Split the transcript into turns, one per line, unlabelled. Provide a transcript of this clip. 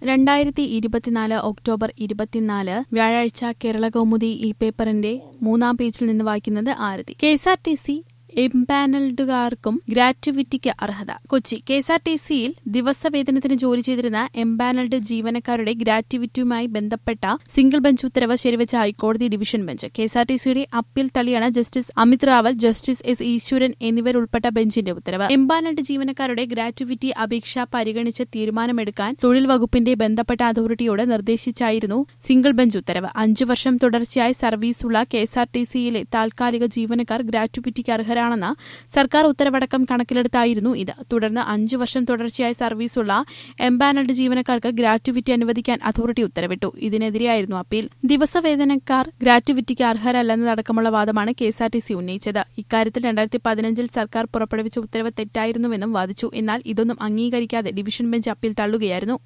രണ്ടായിരത്തി ഇരുപത്തിനാല് ഒക്ടോബർ ഇരുപത്തിനാല് വ്യാഴാഴ്ച കേരള കൗമുദി ഈ പേപ്പറിന്റെ മൂന്നാം പേജിൽ നിന്ന് വായിക്കുന്നത് Arathi K S R T C എംപാനൽഡുകാർക്കും ഗ്രാറ്റുവിറ്റിക്ക് അർഹത Kochi K S R T സിയിൽ ദിവസവേതനത്തിന് ജോലി ചെയ്തിരുന്ന എംപാനൽഡ് ജീവനക്കാരുടെ ഗ്രാറ്റുവിറ്റിയുമായി ബന്ധപ്പെട്ട സിംഗിൾ ബെഞ്ച് ഉത്തരവ് ശരിവച്ച ഹൈക്കോടതി division bench K S R T സിയുടെ അപ്പീൽ തള്ളിയാണ് justice Amit Raval justice S Eswaran എന്നിവരുൾപ്പെട്ട ബെഞ്ചിന്റെ ഉത്തരവ് എംപാനൽഡ് ജീവനക്കാരുടെ ഗ്രാറ്റുവിറ്റി അപേക്ഷ പരിഗണിച്ച് തീരുമാനമെടുക്കാൻ തൊഴിൽ വകുപ്പിന്റെ ബന്ധപ്പെട്ട അതോറിറ്റിയോട് നിർദ്ദേശിച്ചായിരുന്നു സിംഗിൾ ബെഞ്ച് ഉത്തരവ് അഞ്ചു വർഷം തുടർച്ചയായി സർവീസുള്ള കെ എസ് ആർ ടി സിയിലെ താൽക്കാലിക ജീവനക്കാർ ഗ്രാറ്റുവിറ്റിക്ക് അർഹരാണെന്ന സർക്കാർ ഉത്തരവടക്കം കണക്കിലെടുത്തായിരുന്നു ഇത് തുടർന്ന് അഞ്ചു വർഷം തുടർച്ചയായി സർവീസുള്ള എംപാനൽഡ് ജീവനക്കാർക്ക് ഗ്രാറ്റുവിറ്റി അനുവദിക്കാൻ അതോറിറ്റി ഉത്തരവിട്ടു ഇതിനെതിരെയായിരുന്നു അപ്പീൽ ദിവസവേതനക്കാർ ഗ്രാറ്റുവിറ്റിക്ക് അർഹരല്ലെന്നതടക്കമുള്ള വാദമാണ് K S R T C ഉന്നയിച്ചത് ഇക്കാര്യത്തിൽ രണ്ടായിരത്തി പതിനഞ്ചിൽ സർക്കാർ പുറപ്പെടുവിച്ച ഉത്തരവ് തെറ്റായിരുന്നുവെന്നും വാദിച്ചു എന്നാൽ ഇതൊന്നും അംഗീകരിക്കാതെ ഡിവിഷൻ ബെഞ്ച് അപ്പീൽ തള്ളുകയായിരുന്നു